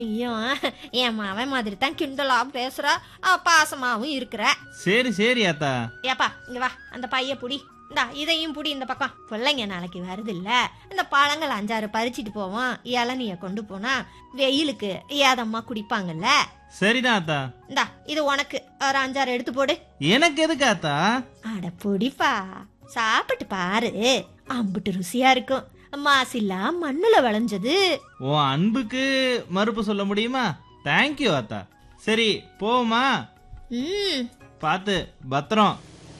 ஐயோ என் மாவன் மாதிரி தான் கிண்டலா பேசுறா ஆ, பாசமாவும் இருக்கிற சரி சரி ஆத்தா ஏப்பா இங்க வா அந்த பைய புடி இந்தா இதையும் புடி இந்த பக்கம் பிள்ளைங்க நாளைக்கு வருது இல்ல இந்த பழங்கள் அஞ்சாறு பறிச்சிட்டு போவோம் இளநிய கொண்டு போனா வெயிலுக்கு ஏதம்மா குடிப்பாங்கல்ல சரிதான் ஆத்தா இந்தா இது உனக்கு ஒரு அஞ்சாறு எடுத்து போடு எனக்கு எதுக்கு ஆத்தா அட பொடிப்பா சாப்பிட்டு பாரு அம்புட்டு ருசியா இருக்கும் மாசில்லா மண்ணுல விளைஞ்சது உன் அன்புக்கு மறுப்பு சொல்ல முடியுமா தேங்க்யூ ஆத்தா சரி போமா ம் பார்த்து பத்திரம்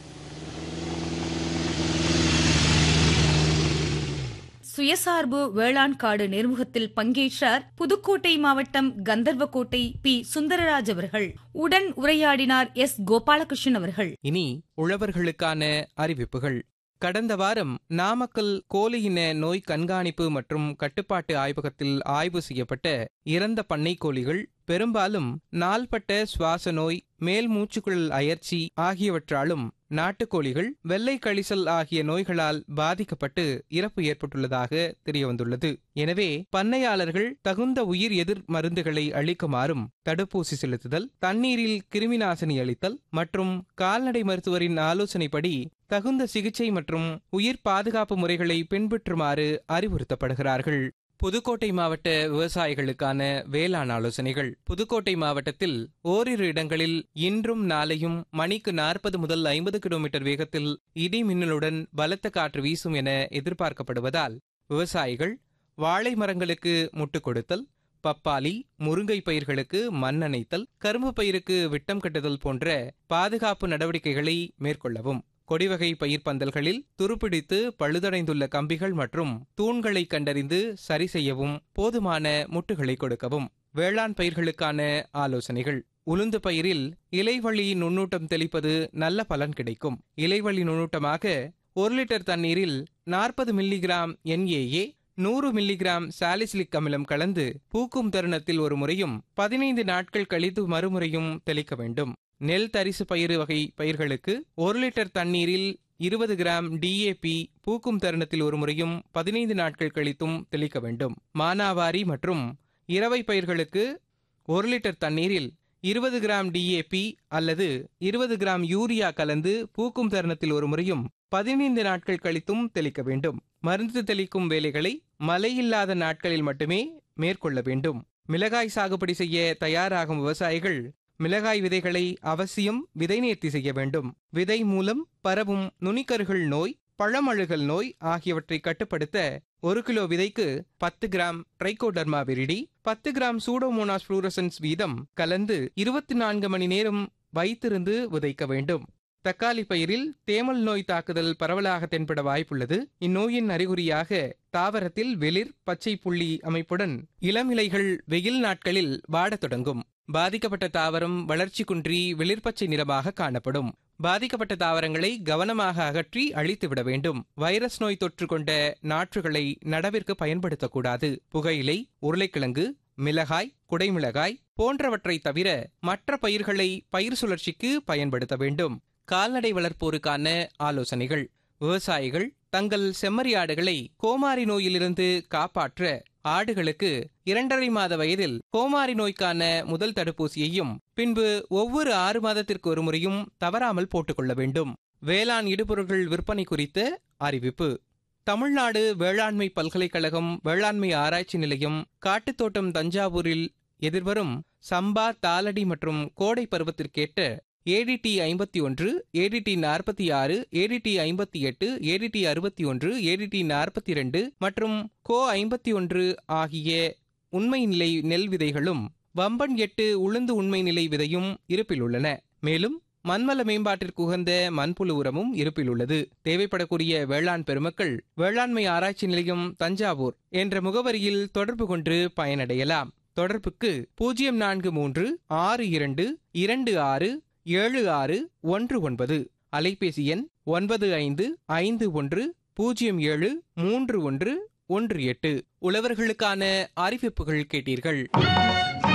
சுயசார்பு வேளாண் காடு நேர்முகத்தில் பங்கேற்றார் புதுக்கோட்டை மாவட்டம் கந்தர்வக்கோட்டை பி சுந்தரராஜ் அவர்கள் உடன் உரையாடினார் எஸ் கோபாலகிருஷ்ணன் அவர்கள் இனி உழவர்களுக்கான அறிவிப்புகள் கடந்த வாரம் நாமக்கல் கோழியின நோய் கண்காணிப்பு மற்றும் கட்டுப்பாட்டு ஆய்வகத்தில் ஆய்வு செய்யப்பட்ட இறந்த பண்ணை கோழிகள் பெரும்பாலும் நாள்பட்ட சுவாச நோய் மேல் மூச்சுக்குழல் அயற்சி ஆகியவற்றாலும் நாட்டுக்கோழிகள் வெள்ளை கழிசல் ஆகிய நோய்களால் பாதிக்கப்பட்டு இறப்பு ஏற்பட்டுள்ளதாக தெரியவந்துள்ளது எனவே பண்ணையாளர்கள் தகுந்த உயிர் எதிர் மருந்துகளை அளிக்குமாறும் தடுப்பூசி செலுத்துதல் தண்ணீரில் கிருமிநாசினி அளித்தல் மற்றும் கால்நடை மருத்துவரின் ஆலோசனைப்படி தகுந்த சிகிச்சை மற்றும் உயிர் பாதுகாப்பு முறைகளை பின்பற்றுமாறு அறிவுறுத்தப்படுகிறார்கள் புதுக்கோட்டை மாவட்ட விவசாயிகளுக்கான வேளாண் ஆலோசனைகள் புதுக்கோட்டை மாவட்டத்தில் ஓரிரு இடங்களில் இன்றும் நாளையும் மணிக்கு நாற்பது முதல் ஐம்பது கிலோமீட்டர் வேகத்தில் இடி மின்னலுடன் பலத்த காற்று வீசும் என எதிர்பார்க்கப்படுவதால் விவசாயிகள் வாழை மரங்களுக்கு முட்டுக் கொடுத்தல் பப்பாளி முருங்கை பயிர்களுக்கு மண் அணைத்தல் கரும்பு பயிருக்கு விட்டம் கட்டுதல் போன்ற பாதுகாப்பு நடவடிக்கைகளை மேற்கொள்ளவும் கொடிவகை பயிர் பந்தல்களில் துருப்பிடித்து பழுதடைந்துள்ள கம்பிகள் மற்றும் தூண்களை கண்டறிந்து சரி செய்யவும் போதுமான முட்டுகளை கொடுக்கவும் வேளாண் பயிர்களுக்கான ஆலோசனைகள் உளுந்து பயிரில் இலைவழி நுண்ணூட்டம் தெளிப்பது நல்ல பலன் கிடைக்கும் இலைவழி நுண்ணூட்டமாக ஒரு லிட்டர் தண்ணீரில் நாற்பது மில்லிகிராம் என்ஏஏ நூறு மில்லிகிராம் சாலிசிலிக் அமிலம் கலந்து பூக்கும் தருணத்தில் ஒரு முறையும் பதினைந்து நாட்கள் கழித்து மறுமுறையும் தெளிக்க வேண்டும் நெல் தரிசு பயிறு வகை பயிர்களுக்கு ஒரு லிட்டர் தண்ணீரில் இருபது கிராம் டிஏபி பூக்கும் தருணத்தில் ஒரு முறையும் பதினைந்து நாட்கள் கழித்தும் தெளிக்க வேண்டும் மானாவாரி மற்றும் இரவை பயிர்களுக்கு ஒரு லிட்டர் தண்ணீரில் இருபது கிராம் டிஏபி அல்லது இருபது கிராம் யூரியா கலந்து பூக்கும் தருணத்தில் ஒரு முறையும் பதினைந்து நாட்கள் கழித்தும் தெளிக்க வேண்டும் மருந்து தெளிக்கும் வேலைகளை மழையில்லாத நாட்களில் மட்டுமே மேற்கொள்ள வேண்டும் மிளகாய் சாகுபடி செய்ய தயாராகும் விவசாயிகள் மிளகாய் விதைகளை அவசியம் விதை நேர்த்தி செய்ய வேண்டும் விதை மூலம் பரவும் நுனிக்கருகள் நோய் பழமழுகல் நோய் ஆகியவற்றை கட்டுப்படுத்த ஒரு கிலோ விதைக்கு பத்து கிராம் ட்ரைகோடர்மா விரிடி பத்து கிராம் சூடோமோனாஸ் புளூரசன்ஸ் வீதம் கலந்து இருபத்தி நான்கு மணி நேரம் வைத்திருந்து விதைக்க வேண்டும் தக்காளி பயிரில் தேமல் நோய் தாக்குதல் பரவலாக தென்பட வாய்ப்புள்ளது இந்நோயின் அறிகுறியாக தாவரத்தில் வெளிர் பச்சை புள்ளி அமைப்புடன் இளம் இலைகள் வெயில் நாட்களில் வாடத் தொடங்கும் பாதிக்கப்பட்ட தாவரம் வளர்ச்சி குன்றி வெளிர்பச்சை நிறமாக காணப்படும் பாதிக்கப்பட்ட தாவரங்களை கவனமாக அகற்றி அழித்துவிட வேண்டும் வைரஸ் நோய் தொற்று கொண்ட நாற்றுகளை நடவிற்கு பயன்படுத்தக்கூடாது புகையிலை உருளைக்கிழங்கு மிளகாய் குடைமிளகாய் போன்றவற்றை தவிர மற்ற பயிர்களை பயிர் சுழற்சிக்கு பயன்படுத்த வேண்டும் கால்நடை வளர்ப்போருக்கான ஆலோசனைகள் விவசாயிகள் தங்கள் செம்மறி ஆடுகளை கோமாரி நோயிலிருந்து காப்பாற்ற ஆடுகளுக்கு இரண்டரை மாத வயதில் கோமாரி நோய்க்கான முதல் தடுப்பூசியையும் பின்பு ஒவ்வொரு ஆறு மாதத்திற்கு ஒரு முறையும் தவறாமல் போட்டுக்கொள்ள வேண்டும் வேளாண் இடுபொருட்கள் விற்பனை குறித்த அறிவிப்பு தமிழ்நாடு வேளாண்மை பல்கலைக்கழகம் வேளாண்மை ஆராய்ச்சி நிலையம் காட்டுத்தோட்டம் தஞ்சாவூரில் எதிர்வரும் சம்பா தாளடி மற்றும் கோடை பருவத்திற்கேற்ற ஏடிடி ஐம்பத்தி ஒன்று ஏடிடி நாற்பத்தி ஆறு ஏடிடி ஐம்பத்தி எட்டு ஏடிடி அறுபத்தி ஒன்று ஏடிடி நாற்பத்தி ரெண்டு மற்றும் கோ ஐம்பத்தி ஒன்று ஆகிய உண்மை நிலை நெல் விதைகளும் வம்பன் எட்டு உளுந்து உண்மை நிலை விதையும் இருப்பில் உள்ளன மேலும் மண்வள மேம்பாட்டிற்கு உகந்த மண்புழு உரமும் இருப்பில் உள்ளது தேவைப்படக்கூடிய வேளாண் பெருமக்கள் வேளாண்மை ஆராய்ச்சி நிலையம் தஞ்சாவூர் என்ற முகவரியில் தொடர்பு கொண்டு பயனடையலாம் தொடர்புக்கு பூஜ்ஜியம் நான்கு மூன்று ஆறு இரண்டு இரண்டு ஆறு ஏழு ஆறு ஒன்று ஒன்பது அலைபேசி எண் ஒன்பது ஐந்து ஐந்து ஒன்று பூஜ்ஜியம் ஏழு மூன்று ஒன்று ஒன்று எட்டு உழவர்களுக்கான அறிவிப்புகள் கேட்டீர்கள்